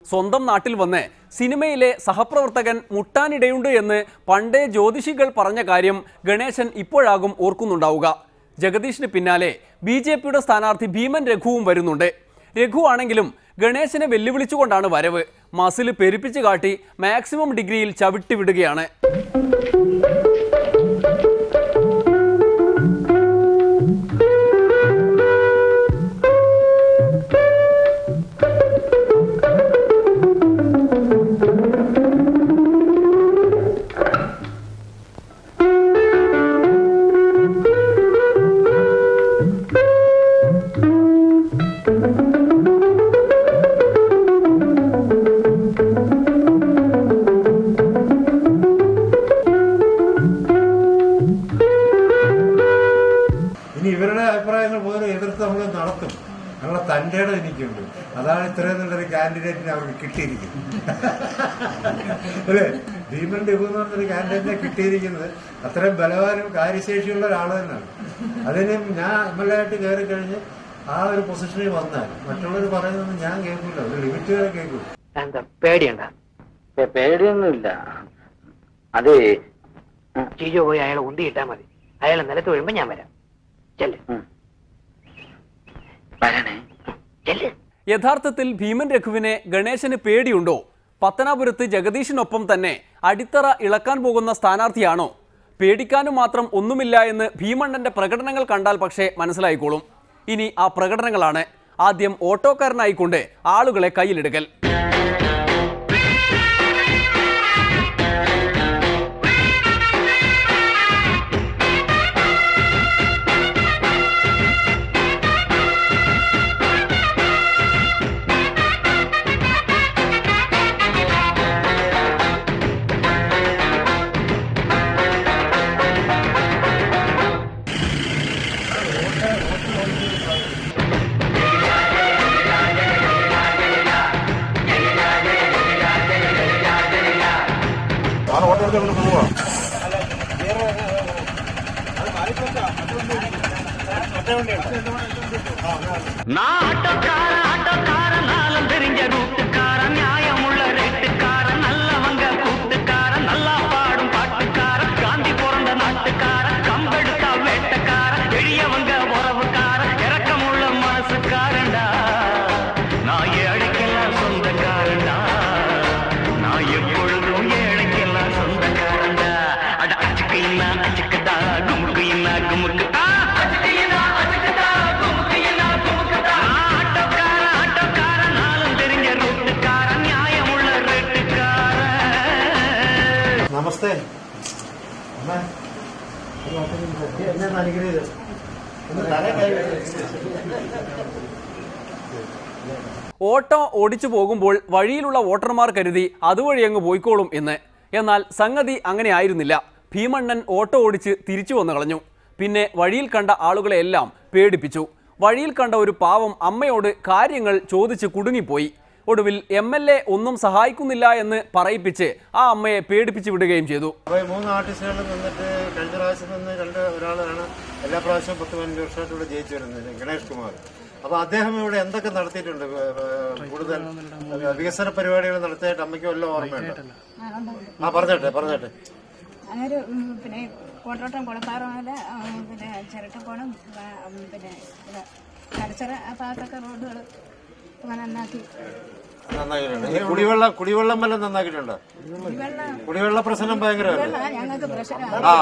സ്വന്തം നാട്ടിൽ വന്ന് സിനിമയിലെ സഹപ്രവർത്തകൻ മുട്ടാനിടയുണ്ട് എന്ന് പണ്ടേ ജ്യോതിഷികൾ പറഞ്ഞ കാര്യം ഗണേശൻ ഇപ്പോഴാകും ഓർക്കുന്നുണ്ടാവുക ജഗദീഷിന് പിന്നാലെ ബി ജെ പിയുടെ സ്ഥാനാർത്ഥി ഭീമൻ രഘുവും വരുന്നുണ്ട് രഘു ആണെങ്കിലും ഗണേശനെ വെല്ലുവിളിച്ചുകൊണ്ടാണ് വരവ് മസിൽ പെരുപ്പിച്ച് കാട്ടി മാക്സിമം ഡിഗ്രിയിൽ ചവിട്ടി വിടുകയാണ് ഇനി ഇവരുടെ അഭിപ്രായങ്ങൾ പോലും എതിർത്ത് നമ്മൾ നടത്തും നമ്മളെ തൻ്റെ ഇടം എനിക്കുണ്ട് അതാണ് ഇത്രയും നല്ലൊരു കാൻഡിഡേറ്റിനെ അവർക്ക് കിട്ടിയിരിക്കുന്നത് അല്ലേ ഭീമൻ രഘു എന്ന് പറഞ്ഞൊരു കാൻഡിഡേറ്റിനെ കിട്ടിയിരിക്കുന്നത് അത്രയും ബലവാനും കാര്യശേഷിയുള്ള ഒരാൾ തന്നെയാണ് അതിന് ഞാൻ എം എൽ എ ആയിട്ട് കയറി കഴിഞ്ഞ് ആ ഒരു പൊസിഷനിൽ വന്നാൽ മറ്റുള്ളവർ പറയുന്നത് ഞാൻ കേൾക്കില്ല ഒരു ലിമിറ്റ് വരെ കേൾക്കും എന്താ പേടിയുണ്ട പേ- പേടിയൊന്നുമില്ല അതെ ചീജോ പോയി അയാളെ ഉന്തിയിട്ടാ മതി അയാളെ നിലത്ത് വീഴുമ്പോ ഞാൻ വരാം ചെല്ല് ഉം. വരണേ ചെല്ല് യഥാർത്ഥത്തിൽ ഭീമൻ രഘുവിനെ ഗണേശന് പേടിയുണ്ടോ പത്തനാപുരത്ത് ജഗദീഷിനൊപ്പം തന്നെ അടിത്തറ ഇളക്കാൻ പോകുന്ന സ്ഥാനാർത്ഥിയാണോ പേടിക്കാനും മാത്രം ഒന്നുമില്ല എന്ന് ഭീമണ്ണന്റെ പ്രകടനങ്ങൾ കണ്ടാൽ പക്ഷേ മനസ്സിലായിക്കോളും ഇനി ആ പ്രകടനങ്ങളാണ് ആദ്യം ഓട്ടോക്കാരനായിക്കൊണ്ട് ആളുകളെ കയ്യിലെടുക്കൽ நான் ஆட்டோக்கார ஆட்டோக்கார நாளும் தெரிஞ்ச ரூட்டுக்கார நியாயமுள்ள ரேட்டுக்கார நல்லவங்க கூட்டுக்கார நல்லா பாடும் பாட்டுக்கார காந்தி பிறந்த நாட்டுக்கார கம்பெடுத்தா வேட்டக்கார எளியவங்க உறவுக்கார இறக்கமுள்ள மனசுக்காரண்டா நான் ஏழைக்கெல்லாம் சொந்தக்காரண்டா நான் எப்பொழுதும் ஏழைக்கெல்லாம் சொந்தக்காரண்டா அட அச்சுக்கு இன்னா அச்சுக்குதா குமுக்கு இன்னா குமுக்கு ஆ, அச்சுக்கு இன்னா அச்சுக்குதா குமுக்கு இன்னா குமுக்குதா ஆட்டோக்கார ஆட்டோக்கார நாளும் தெரிஞ்ச ரூட்டுக்கார நியாயமுள்ள ரேட்டுக்கார നമസ്തേ അമ്മേ എന്നെ ഒന്ന് അനുഗ്രഹിച്ചു ഒന്ന് തല കൈ ഓട്ടോ ഓടിച്ചു പോകുമ്പോൾ വഴിയിലുള്ള വോട്ടർമാർ കരുതി അതുവഴി അങ്ങ് പോയിക്കോളും എന്ന് എന്നാൽ സംഗതി അങ്ങനെ ആയിരുന്നില്ല ഭീമണ്ണൻ ഓട്ടോ ഓടിച്ച് തിരിച്ചു വന്നു കളഞ്ഞു പിന്നെ വഴിയിൽ കണ്ട ആളുകളെയെല്ലാം പേടിപ്പിച്ചു വഴിയിൽ കണ്ട ഒരു പാവം അമ്മയോട് കാര്യങ്ങൾ ചോദിച്ച് കുടുങ്ങിപ്പോയി ഒടുവിൽ എം എൽ എ ഒന്നും സഹായിക്കുന്നില്ല എന്ന് പറയിപ്പിച്ച് ആ അമ്മയെ പേടിപ്പിച്ചു വിടുകയും ചെയ്തു അപ്പോൾ ഈ മൂന്ന് ആർട്ടിസ്റ്റുകൾ നിന്നിട്ട് കഴിഞ്ഞ പ്രാവശ്യം നിന്ന് കണ്ട ഒരാളാണ് എല്ലാ പ്രാവശ്യവും പത്ത് പതിനഞ്ച് വർഷമായിട്ട് ഇവിടെ ജയിച്ചു വരുന്നത് ഗണേഷ് കുമാർ അപ്പോൾ അദ്ദേഹം ഇവിടെ എന്തൊക്കെ നടത്തിയിട്ടുണ്ട് ഏ, ഏ, കൂടുതൽ വികസന പരിപാടികൾ നടത്തിയിട്ട് അമ്മയ്ക്ക് വല്ല ഓർമ്മയുണ്ട് ആ പറഞ്ഞോട്ടെ പറഞ്ഞോട്ടെ അതൊരു ഉം, പിന്നെ കോട്ടോട്ടം കുളപ്പാറമല പിന്നെ ചിരട്ടക്കോണം ആ, ഉം, പിന്നെ ഇത് കടച്ചറ ആ ഭാഗത്തൊക്കെ റോഡുകൾ നന്നാക്കി നന്നാക്കിയിട്ടുണ്ട് ഈ കുടിവെള്ളം കുടിവെള്ളം വല്ലതും നന്നാക്കിയിട്ടുണ്ടോ വെള്ളം കുടിവെള്ള പ്രശ്നം ഭയങ്കരമല്ലേ വെള്ളം ഞങ്ങൾക്ക് പ്രശ്നമാണ് ആ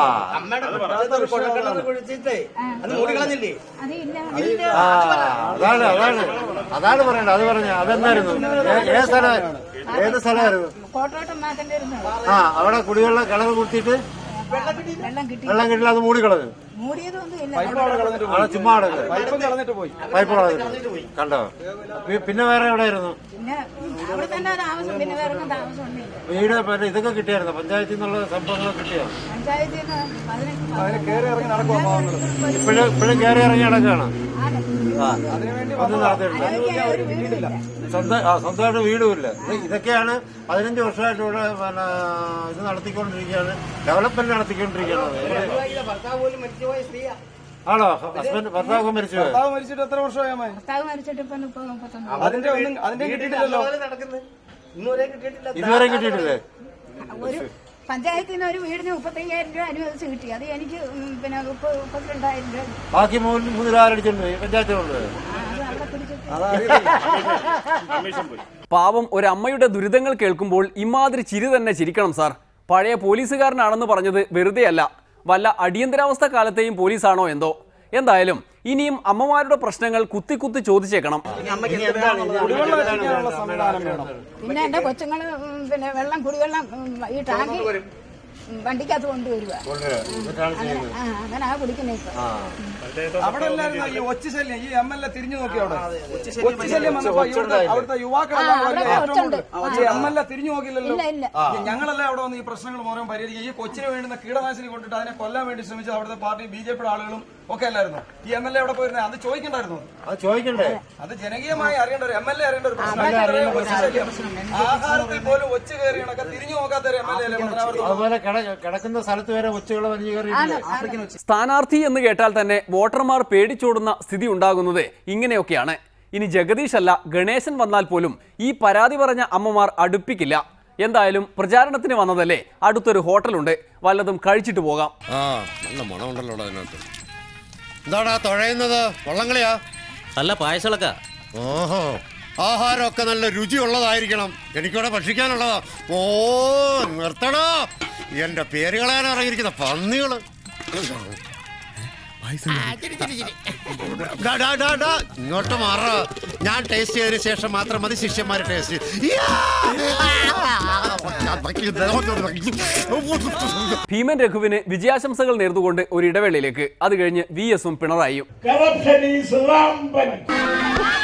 അതില്ല ആ അതാണ് അതാണ് അതാണ് പറയണ്ടത് അത് പറഞ്ഞ അതെന്നായിരുന്നു ഏ- ഏത് സ്ഥലം ഏത് സ്ഥലമായിരുന്നു കോട്ടോട്ടം മാറ്റേണ്ടി വരുന്നത് ആ അവിടെ കുടിവെള്ളം കിണർ കുത്തിയിട്ട് വെള്ളം കിട്ടി വെള്ളം കിട്ടില്ല അത് മൂടിക്കളഞ്ഞു മൂടിയതൊന്നും ഇല്ല അവിടെ ചുമ്മാ കിടക്ക് പൈപ്പ് കളഞ്ഞിട്ട് പോയി കണ്ടോ പി- പിന്നെ വേറെ എവിടെയായിരുന്നു പിന്നെ അവിടെ തന്നെ താമസം പിന്നെ വേറെ ഒന്നും താമസമൊന്നുമില്ല വീട് പിന്നെ ഇതൊക്കെ കിട്ടിയായിരുന്നു പഞ്ചായത്തിൽ നിന്നുള്ള സംഭവങ്ങളൊക്കെ കിട്ടിയോ പഞ്ചായത്തിൽ നിന്ന് പതിനെട്ട് ഇപ്പോഴും ഇപ്പോഴും കയറി ഇറങ്ങി നടക്കുകയാണ് ആണ്. ആ ഒന്നും നടത്തിയിട്ടില്ല ആരോഗ്യ ഒരു വീടില്ല സ്വന്തം ആ സ്വന്തമായിട്ട് വീടുമില്ല ഇത് ഇതൊക്കെയാണ് പതിനഞ്ച് വർഷമായിട്ട് ഇവിടെ പിന്നെ ഇത് നടത്തിക്കൊണ്ടിരിക്കുകയാണ് ഡെവലപ്മെന്റ് നടത്തിക്കൊണ്ടിരിക്കുകയാണ് ആണോ ഹസ്ബൻഡ് ഭർത്താവ് മരിച്ചു പോയോ? ഭർത്താവ് മരിച്ചിട്ട് എത്ര വർഷമായി അമ്മേ ഭർത്താവ് മരിച്ചിട്ട് ഇപ്പൊ മുപ്പത് മുപ്പത്തൊന്ന് അതിന്റെ ഒന്നും അതിന്റെ കിട്ടിയിട്ടില്ലല്ലോ ഇതുവരെ കിട്ടിയിട്ടില്ലേ ഒരു പഞ്ചായത്തിൽ നിന്ന് ഒരു വീടിന് മുപ്പത്തയ്യായിരം രൂപ അനുവദിച്ച് കിട്ടി അത് എനിക്ക് ഉം, പിന്നെ മുപ്പത് മുപ്പത്തിരണ്ടായിരം രൂപ ബാക്കി മൂന്ന് മൂന്ന് രൂപ അടിച്ചിട്ടുണ്ട് ഈ പഞ്ചായത്തിലുള്ളത് ആ, അത് അവിടെ പിടിച്ചിട്ട് പാവം ഒരമ്മയുടെ ദുരിതങ്ങൾ കേൾക്കുമ്പോൾ ഇമാതിരി ചിരി തന്നെ ചിരിക്കണം സാർ പഴയ പോലീസുകാരനാണെന്ന് പറഞ്ഞത് വെറുതെയല്ല വല്ല അടിയന്തരാവസ്ഥ കാലത്തെയും പോലീസാണോ എന്തോ എന്തായാലും ഇനിയും അമ്മമാരുടെ പ്രശ്നങ്ങൾ കുത്തി കുത്തി ചോദിച്ചേക്കണം പിന്നെ എന്റെ കൊച്ചുങ്ങള് ഉം, പിന്നെ വെള്ളം കുടിവെള്ളം ഉം, ഈ ടാങ്കി ഉം, വണ്ടിക്കകത്ത് കൊണ്ടുവരുക അങ്ങനെ ആ അങ്ങനെ ആ കുടിക്കുന്നത് ഇപ്പൊ അവിടെ എല്ലാവരും ഈ ഒച്ച ശല്യം ഈ എം എൽ എ തിരിഞ്ഞു നോക്കി അവിടെ ഒച്ച ശല്യം വന്നപ്പോ ഇവിടുത്തെ അവിടുത്തെ യുവാക്കളെല്ലാം ആ, വലിയ അവിടെ ഏറ്റവും ഒച്ചുണ്ട്. കൂടുതൽ എം എൽ എ തിരിഞ്ഞു നോക്കില്ലല്ലോ ഇല്ല ഇല്ല ഞങ്ങളെല്ലാം അവിടെ വന്ന് ഈ പ്രശ്നങ്ങൾ മുഴുവൻ പരിഹരിക്കും ഈ കൊച്ചിന് വേണ്ടുന്ന കീടനാശിനി കൊണ്ടിട്ട് അതിനെ കൊല്ലാൻ വേണ്ടി ശ്രമിച്ച അവിടുത്തെ പാർട്ടി ബി ജെ പിയുടെ ആളുകളും ഒക്കെ അല്ലായിരുന്നു ഈ എം എൽ എ അവിടെ പോയിരുന്നത് അത് ചോദിക്കണ്ടായിരുന്നു അത് ചോദിക്കണ്ടേ അത് ജനകീയമായി അറിയേണ്ട ഒരു എം എൽ എ അറിയേണ്ട ഒരു പ്രശ്നം ഇത്രയും ഒച്ച ശല്യം. ആഹാരത്തിൽ പോലും ഒച്ച കയറി കണക്കെ തിരിഞ്ഞു നോക്കാത്ത ഒരു എം എൽ എ അല്ലേ പത്തനാപുരത്ത് അതുപോലെ കിട- കിടക്കുന്ന സ്ഥലത്ത് വരെ ഉച്ചകൾ വലിഞ്ഞു കയറിയിട്ടില്ലേ സ്ഥാനാർത്ഥി എന്ന് കേട്ടാൽ തന്നെ വോട്ടർമാർ പേടിച്ചോടുന്ന സ്ഥിതി ഉണ്ടാകുന്നത് ഇങ്ങനെയൊക്കെയാണ് ഇനി ജഗദീഷ് അല്ല ഗണേശൻ വന്നാൽ പോലും ഈ പരാതി പറഞ്ഞ അമ്മമാർ അടുപ്പിക്കില്ല എന്തായാലും പ്രചാരണത്തിന് വന്നതല്ലേ അടുത്തൊരു ഹോട്ടലുണ്ട് വല്ലതും കഴിച്ചിട്ട് പോകാം ആ നല്ല മണമുണ്ടല്ലോ അതിനകത്ത് എന്താടാ തുഴയുന്നത് വള്ളംകളിയാ അല്ല പായസളക്ക ഓഹോ ആഹാരമൊക്കെ നല്ല രുചിയുള്ളതായിരിക്കണം എനിക്കിവിടെ ഭക്ഷിക്കാനുള്ളതാ ഓ നിർത്തടാ എന്റെ പേര് കളയാൻ ഇറങ്ങിയിരിക്കുന്ന പന്നികള് ഡാ, ഡാ, ഡാ, ഡാ, ഇങ്ങോട്ട് മാറ ഞാൻ ടേസ്റ്റ് ചെയ്തതിനു ശേഷം മാത്രം മതി ശിഷ്യന്മാര് ടേസ്റ്റ് ഭീമൻ രഘുവിന് വിജയാശംസകൾ നേർന്നുകൊണ്ട് ഒരു ഇടവേളയിലേക്ക് അത് കഴിഞ്ഞ് വി എസും പിണറായിയും Corruption is rampant.